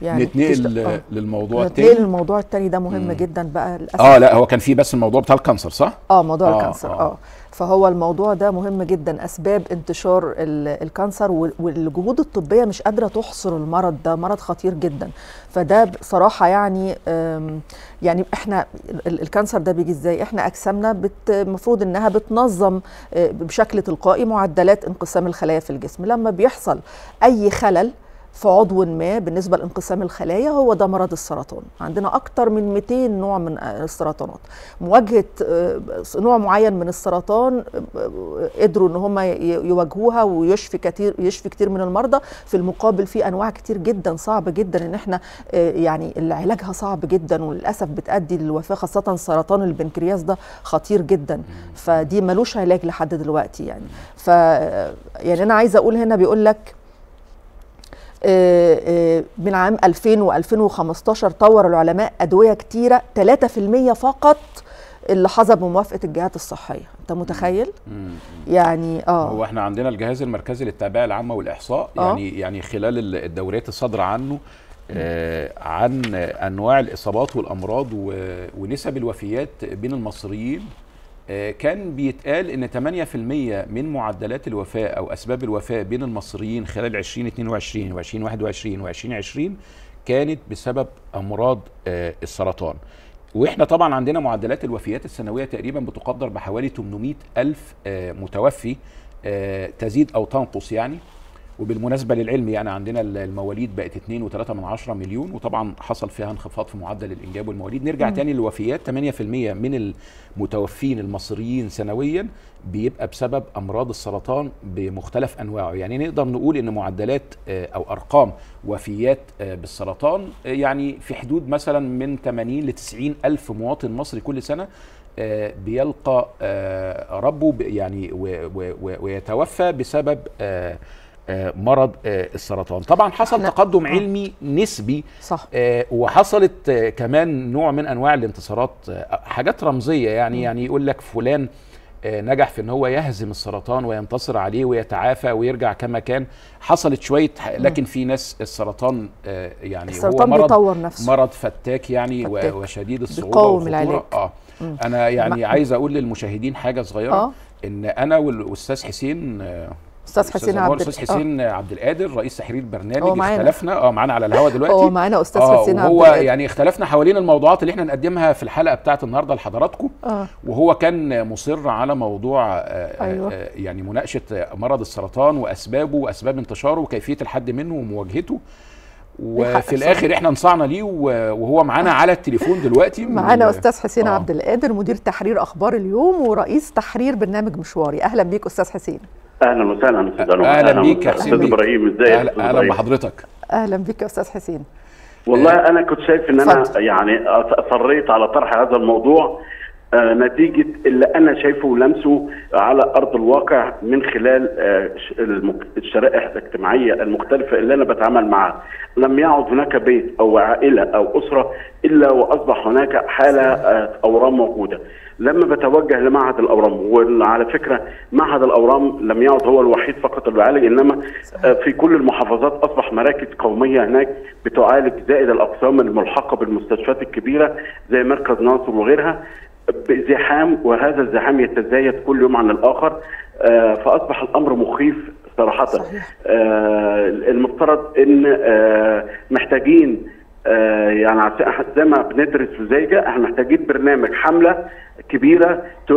يعني نتنقل بتشت- آه. للموضوع نتنقل التاني للموضوع التاني ده مهم مم. جدا بقى للاسف اه لا هو كان في بس الموضوع بتاع الكانسر صح؟ اه موضوع آه، الكانسر آه. اه فهو الموضوع ده مهم جدا اسباب انتشار ال- الكانسر وال- والجهود الطبيه مش قادره تحصر المرض ده مرض خطير جدا فده بصراحه يعني آم، يعني احنا ال- الكانسر ده بيجي ازاي احنا اجسامنا بت- المفروض انها بتنظم آه، بشكل تلقائي معدلات انقسام الخلايا في الجسم لما بيحصل اي خلل في عضو ما بالنسبه لانقسام الخلايا هو ده مرض السرطان عندنا اكتر من 200 نوع من السرطانات مواجهه آه، نوع معين من السرطان آه، قدروا ان هم يواجهوها ويشفي كتير يشفي كتير من المرضى في المقابل في انواع كتير جدا صعب جدا ان احنا آه، يعني اللي علاجها صعب جدا وللاسف بتؤدي للوفاه خاصه سرطان البنكرياس ده خطير جدا فدي ملوش علاج لحد دلوقتي يعني ف يعني انا عايزه اقول هنا بيقول لك آه، آه، من عام 2000 و2015 طور العلماء ادويه كتيره 3% فقط اللي حظى بموافقه الجهات الصحيه انت متخيل مم. يعني اه هو احنا عندنا الجهاز المركزي للتعبئه العامه والاحصاء آه. يعني يعني خلال ال- الدوريات الصادره عنه آه عن انواع الاصابات والامراض و- ونسب الوفيات بين المصريين آه كان بيتقال ان 8% من معدلات الوفاه او اسباب الوفاه بين المصريين خلال 2022 و2021 و2020 كانت بسبب امراض آه السرطان واحنا طبعا عندنا معدلات الوفيات السنويه تقريبا بتقدر بحوالي 800 الف آه، متوفي آه، تزيد او تنقص يعني وبالمناسبه للعلم يعني عندنا ال- المواليد بقت 2.3 من عشرة مليون وطبعا حصل فيها انخفاض في معدل الانجاب والمواليد نرجع مم. تاني للوفيات 8% من المتوفين المصريين سنويا بيبقى بسبب امراض السرطان بمختلف انواعه يعني نقدر نقول ان معدلات آه، او ارقام وفيات آه، بالسرطان آه، يعني في حدود مثلا من 80 ل 90 الف مواطن مصري كل سنه آه، بيلقى آه، ربه ب- يعني و- و- و- ويتوفى بسبب آه، آه، مرض آه، السرطان طبعا حصل إحنا- تقدم آه. علمي نسبي صح آه، وحصلت آه، كمان نوع من انواع الانتصارات آه، حاجات رمزيه يعني مم. يعني يقول لك فلان آه، نجح في ان هو يهزم السرطان وينتصر عليه ويتعافى ويرجع كما كان حصلت شويه ح- لكن في ناس السرطان آه، يعني هو السرطان مرض بيطور نفسه مرض فتاك يعني و- فتاك. وشديد الصعوبه بيقاوم والخطورة. العلاج. اه مم. انا يعني ما- عايز اقول للمشاهدين حاجه صغيره اه ان انا والاستاذ حسين آه، استاذ حسين أنور، عبد استاذ آه. حسين عبد القادر رئيس تحرير هو البرنامج معانا. اختلفنا اه معانا على الهوا دلوقتي هو معانا استاذ اه حسين عبد وهو القادر. يعني اختلفنا حوالين الموضوعات اللي احنا نقدمها في الحلقه بتاعت النهارده لحضراتكم اه وهو كان مصر على موضوع آه، أيوة. آه، يعني مناقشه مرض السرطان واسبابه واسباب انتشاره وكيفيه الحد منه ومواجهته ليه حق وفي الاخر احنا انصعنا ليه و- وهو معانا على التليفون دلوقتي معانا و- استاذ حسين آه. عبد القادر مدير تحرير اخبار اليوم ورئيس تحرير برنامج مشواري اهلا بيك استاذ حسين اهلا وسهلا استاذ انور أهلا بيك يا وسهلا. حسين استاذ بيك. ابراهيم ازيك يا اهلا أستاذ اهلا إبراهيم؟ بحضرتك اهلا بيك يا استاذ حسين والله انا كنت شايف ان انا اتفضل. يعني أص- اصريت على طرح هذا الموضوع آه، نتيجه اللي انا شايفه ولمسه على ارض الواقع من خلال آه، ش- المك- الشرائح الاجتماعيه المختلفه اللي انا بتعامل معها لم يعد هناك بيت او عائله او اسره الا واصبح هناك حاله آه، اورام موجوده لما بتوجه لمعهد الاورام وعلى فكره معهد الاورام لم يعد هو الوحيد فقط اللي بيعالج انما آه، في كل المحافظات اصبح مراكز قوميه هناك بتعالج زائد الاقسام الملحقه بالمستشفيات الكبيره زي مركز ناصر وغيرها بزحام وهذا الزحام يتزايد كل يوم عن الاخر آه، فاصبح الامر مخيف صراحه صحيح. آه، المفترض ان آه، محتاجين آه، يعني عس- زي ما بندرس في زيجة احنا محتاجين برنامج حمله كبيره ت-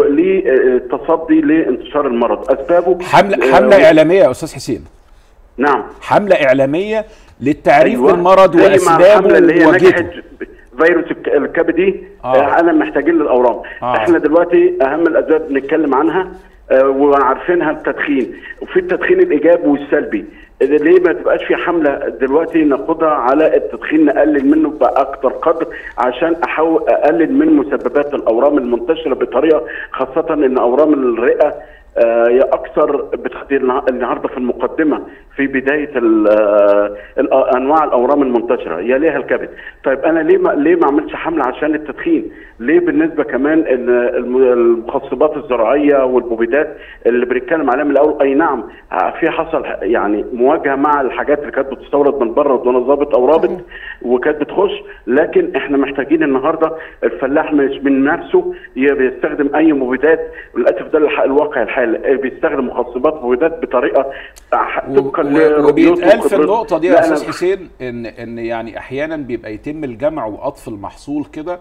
للتصدي لانتشار المرض اسبابه حمله آه، حمله اعلاميه يا استاذ حسين نعم حمله اعلاميه للتعريف أيوة. بالمرض زي مع واسبابه الحمله اللي هي ووجهته نجحت فيروس الك- الكبدي آه. آه. انا محتاجين للاورام آه. آه. احنا دلوقتي اهم الاسباب بنتكلم عنها آه وعارفينها التدخين وفي التدخين الايجابي والسلبي ليه ما تبقاش في حمله دلوقتي ناخدها على التدخين نقلل منه باكتر قدر عشان احاول اقلل من مسببات الاورام المنتشره بطريقه خاصه ان اورام الرئه آه، هي اكثر بتحديد النها- النهارده في المقدمه في بدايه ال- آه، ال- آه، انواع الاورام المنتشره يليها الكبد طيب انا ليه ما ليه ما اعملش حمله عشان التدخين ليه بالنسبه كمان ال- الم- المخصبات الزراعيه والمبيدات اللي بنتكلم عليها من الاول اي نعم آه، في حصل ح- يعني مواجهه مع الحاجات اللي كانت بتستورد من بره دون ضابط او رابط وكانت بتخش لكن احنا محتاجين النهارده الفلاح مش من نفسه ي- بيستخدم اي مبيدات للاسف ده الح- الواقع الحالي آه، بيستخدم مخصبات مبيدات بطريقه آه، و- طبقا و- لرؤيته وبيتقال في وخبرته. النقطة دي يا لا، أستاذ أنا- حسين إن إن يعني أحيانا بيبقى يتم الجمع وقطف المحصول كده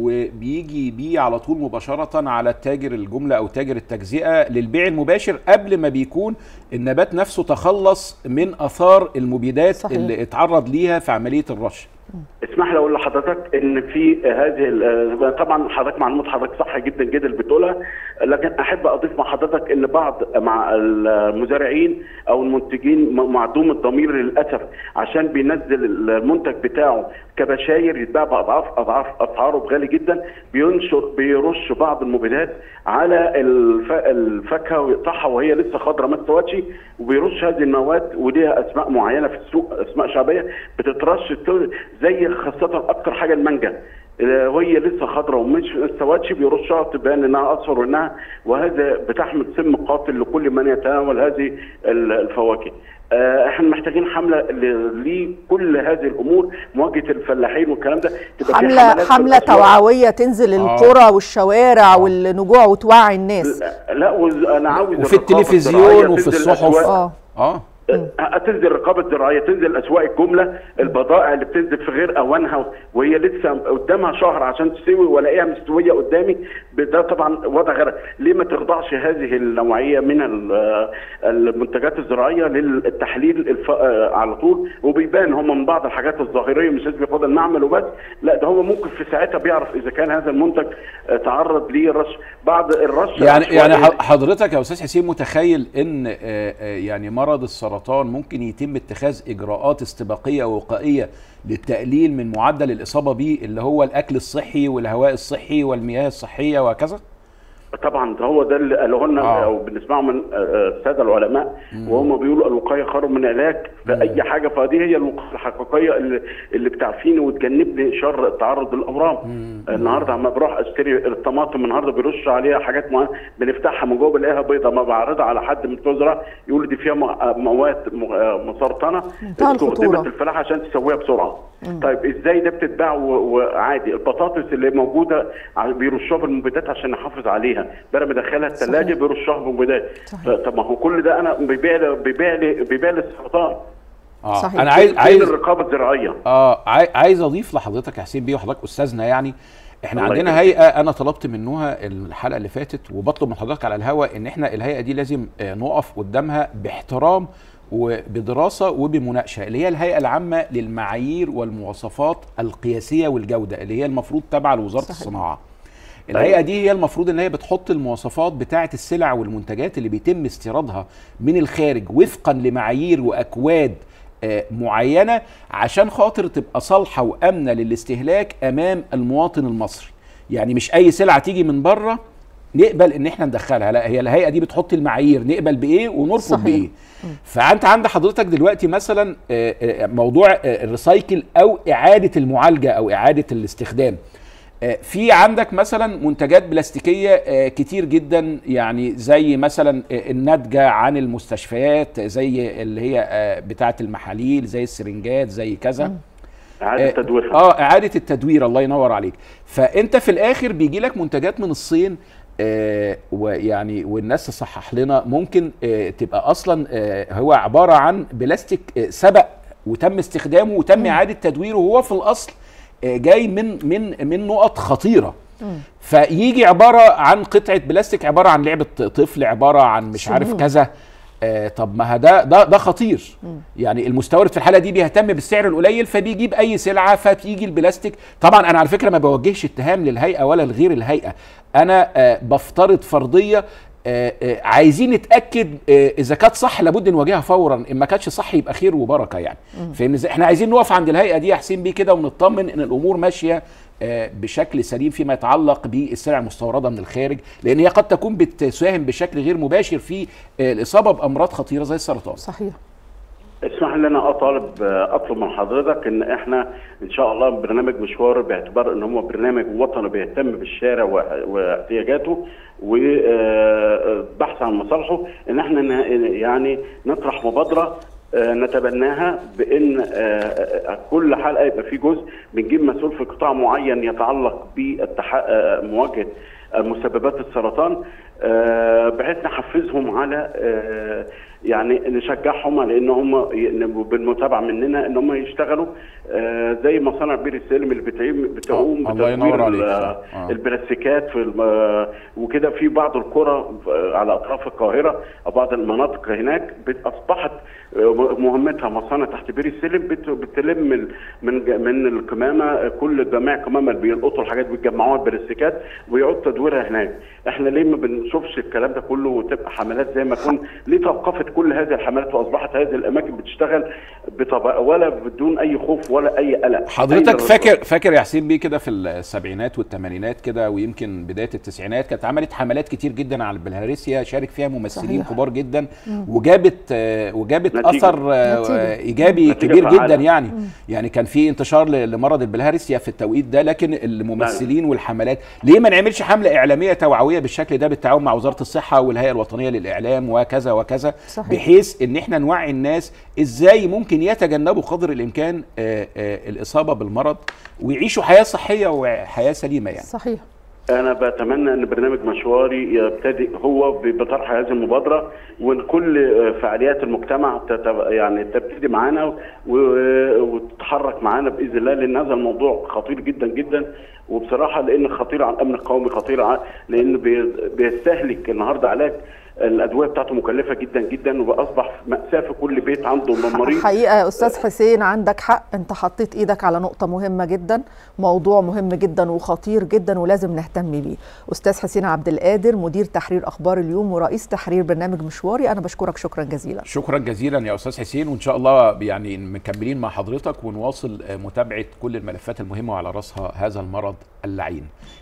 وبيجي بيه على طول مباشرة على التاجر الجملة أو تاجر التجزئة للبيع المباشر قبل ما بيكون النبات نفسه تخلص من آثار المبيدات صحيح. اللي اتعرض ليها في عملية الرش. اسمح لي اقول لحضرتك ان في هذه ال- طبعا حضرتك معلومات حضرتك صح جدا جدا اللي بتقولها لكن احب اضيف مع حضرتك ان بعض مع المزارعين او المنتجين م- معدوم الضمير للاسف عشان بينزل المنتج بتاعه كبشاير يتباع باضعاف اضعاف اسعاره بغالي جدا بينشر بيرش بعض المبيدات على الف- الفاكهه ويقطعها وهي لسه خضراء ما استوتش وبيرش هذه المواد وليها اسماء معينه في السوق اسماء شعبيه بتترش ت- زي خاصه اكتر حاجه المانجا آه، وهي لسه خضراء ومش ما استوتش بيرشها تبان انها اصفر وانها وهذا بتحمل سم قاتل لكل من يتناول هذه ال- الفواكه. آه، احنا محتاجين حمله ل- لكل هذه الامور مواجهه الفلاحين والكلام ده تبقى في حمله حملات في حمله الأسواق. توعويه تنزل آه. القرى والشوارع والنجوع وتوعي الناس لا- لا وز- انا عاوز وفي الرقابة التلفزيون الزراعية وفي تنزل الصحف. الأسواق. اه اه تنزل الرقابه الزراعيه تنزل اسواق الجمله البضائع اللي بتنزل في غير اوانها وهي لسه قدامها شهر عشان تستوي والاقيها مستويه قدامي ده طبعا وضع غير ليه ما تخضعش هذه النوعيه من ال- المنتجات الزراعيه للتحليل الف... على طول وبيبان هم من بعض الحاجات الظاهريه مش لازم ياخدها المعمل وبس لا ده هو ممكن في ساعتها بيعرف اذا كان هذا المنتج تعرض للرش بعض الرش يعني يعني العشوائي- ح- حضرتك يا استاذ حسين متخيل ان آه، آه، يعني مرض السرطان ممكن يتم اتخاذ اجراءات استباقيه ووقائيه للتقليل من معدل الاصابه به اللي هو الاكل الصحي والهواء الصحي والمياه الصحيه وهكذا طبعا ده هو ده اللي قالوه لنا آه. او بنسمعه من آه، الساده العلماء وهم بيقولوا الوقايه خير من العلاج في اي حاجه فدي هي الوقايه الحقيقيه اللي, اللي بتعفيني وتجنبني شر التعرض للامراض النهارده لما بروح اشتري الطماطم النهارده بيرش عليها حاجات معينه بنفتحها من جوه بنلاقيها بيضه ما بعرضها على حد من بتوع الزراعه يقول دي فيها م- مواد م- آه، مسرطنه منتهى الخطورة. استخدمت الفلاحه عشان تسويها بسرعه طيب ازاي ده بتتباع و- وعادي البطاطس اللي موجوده ع- بيرشوها بالمبيدات عشان نحافظ عليها بدل ما ادخلها الثلاجه صحيح. بيرشوها بالمبيدات صحيح. ف- طب ما هو كل ده انا بيبيع لي بيبيع لي بيبيع لي السرطان اه صحيح. انا عايز فين عايز الرقابه الزراعيه اه عاي- عايز اضيف لحضرتك يا حسين بيه وحضرتك استاذنا يعني احنا الله عندنا يبارك هيئه انا طلبت منها الحلقه اللي فاتت وبطلب من حضرتك على الهواء ان احنا الهيئه دي لازم آه، نقف قدامها باحترام وبدراسه وبمناقشه اللي هي الهيئه العامه للمعايير والمواصفات القياسيه والجوده اللي هي المفروض تابعه لوزاره صحيح. الصناعه الهيئه دي هي المفروض ان هي بتحط المواصفات بتاعه السلع والمنتجات اللي بيتم استيرادها من الخارج وفقا لمعايير واكواد آه، معينه عشان خاطر تبقى صالحه وامنه للاستهلاك امام المواطن المصري يعني مش اي سلعه تيجي من بره نقبل ان احنا ندخلها لا هي الهيئه دي بتحط المعايير نقبل بايه ونرفض صحيح. بايه فانت عند حضرتك دلوقتي مثلا آه، آه، موضوع آه، الريسايكل او اعاده المعالجه او اعاده الاستخدام آه، في عندك مثلا منتجات بلاستيكيه آه، كتير جدا يعني زي مثلا آه، الناتجه عن المستشفيات زي اللي هي آه، بتاعه المحاليل زي السرنجات زي كذا اعاده آه، تدويرها اه اعاده التدوير الله ينور عليك فانت في الاخر بيجي لك منتجات من الصين آه ويعني والناس تصحح لنا ممكن آه تبقى اصلا آه هو عباره عن بلاستيك آه سبق وتم استخدامه وتم اعاده تدويره وهو في الاصل آه جاي من من من نقط خطيره فيجي عباره عن قطعه بلاستيك عباره عن لعبه طفل عباره عن مش عارف سموم. كذا آه طب ما ه- ده ده ده خطير يعني المستورد في الحاله دي بيهتم بالسعر القليل فبيجيب اي سلعه فبيجي البلاستيك طبعا انا على فكره ما بوجهش اتهام للهيئه ولا لغير الهيئه انا آه بفترض فرضيه آه آه عايزين نتاكد آه اذا كانت صح لابد نواجهها فورا ان ما كانتش صح يبقى خير وبركه يعني فان إزاي- احنا عايزين نقف عند الهيئه دي يا حسين بيه كده ونطمن ان الامور ماشيه آه، بشكل سليم فيما يتعلق بالسلع المستورده من الخارج لان هي قد تكون بتساهم بشكل غير مباشر في آه، الاصابه بامراض خطيره زي السرطان صحيح اسمح لي انا اطالب اطلب من حضرتك ان احنا ان شاء الله برنامج مشوار باعتبار ان هو برنامج وطني بيهتم بالشارع وح- واحتياجاته وبحث عن مصالحه ان احنا ن- يعني نطرح مبادره آه، نتبناها بان آه، كل حلقه يبقى في جزء بنجيب مسؤول في قطاع معين يتعلق بمواجهه مسببات السرطان آه، بحيث نحفزهم على آه، يعني نشجعهم على ان هم ي- بالمتابعه مننا ان هم يشتغلوا آه، زي مصانع بير السلم اللي بتعيم- بتقوم آه، الله ينور بتطوير عليك. ال- آه. البلاستيكات في الم- وكده في بعض القرى على اطراف القاهره او بعض المناطق هناك بت- اصبحت مهمتها مصانع تحت بير السلم بت- بتلم ال- من ج- من القمامه كل جميع قمامه اللي بيلقطوا الحاجات بيجمعوها البلاستيكات ويعود تدويرها هناك احنا ليه ما بنشوفش الكلام ده كله وتبقى حملات زي ما يكون ليه توقفت كل هذه الحملات واصبحت هذه الاماكن بتشتغل بطبع ولا بدون اي خوف ولا اي قلق حضرتك أي- فاكر فاكر يا حسين بيه كده في السبعينات والثمانينات كده ويمكن بدايه التسعينات كانت عملت حملات كتير جدا على البلهارسيا شارك فيها ممثلين صحيح. كبار جدا وجابت آه، وجابت نتيجة. اثر آه، نتيجة. ايجابي نتيجة كبير فعالة. جدا يعني يعني كان في انتشار ل- لمرض البلهارسيا في التوقيت ده لكن الممثلين والحملات ليه ما نعملش حمله اعلاميه توعويه بالشكل ده بالتعاون مع وزاره الصحه والهيئه الوطنيه للاعلام وكذا وكذا صحيح. بحيث ان احنا نوعي الناس ازاي ممكن يتجنبوا قدر الامكان آه، آه، الاصابه بالمرض ويعيشوا حياه صحيه وحياه سليمه يعني صحيح انا بتمنى ان برنامج مشواري يبتدئ هو ب- بطرح هذه المبادره وكل فعاليات المجتمع تت- يعني تبتدي معانا و- وتتحرك معانا باذن الله لان هذا الموضوع خطير جدا جدا وبصراحه لان خطير على الامن القومي خطير على لان بي- بيستهلك النهارده علاج الادويه بتاعته مكلفه جدا جدا واصبح ماساه في كل بيت عنده مريض حقيقة يا أستاذ حسين عندك حق أنت حطيت إيدك على نقطة مهمة جدا موضوع مهم جدا وخطير جدا ولازم نهتم بيه أستاذ حسين عبد القادر مدير تحرير أخبار اليوم ورئيس تحرير برنامج مشواري أنا بشكرك شكرا جزيلا شكرا جزيلا يا استاذ حسين وان شاء الله يعني مكملين مع حضرتك ونواصل آه، متابعه كل الملفات المهمه وعلى راسها هذا المرض اللعين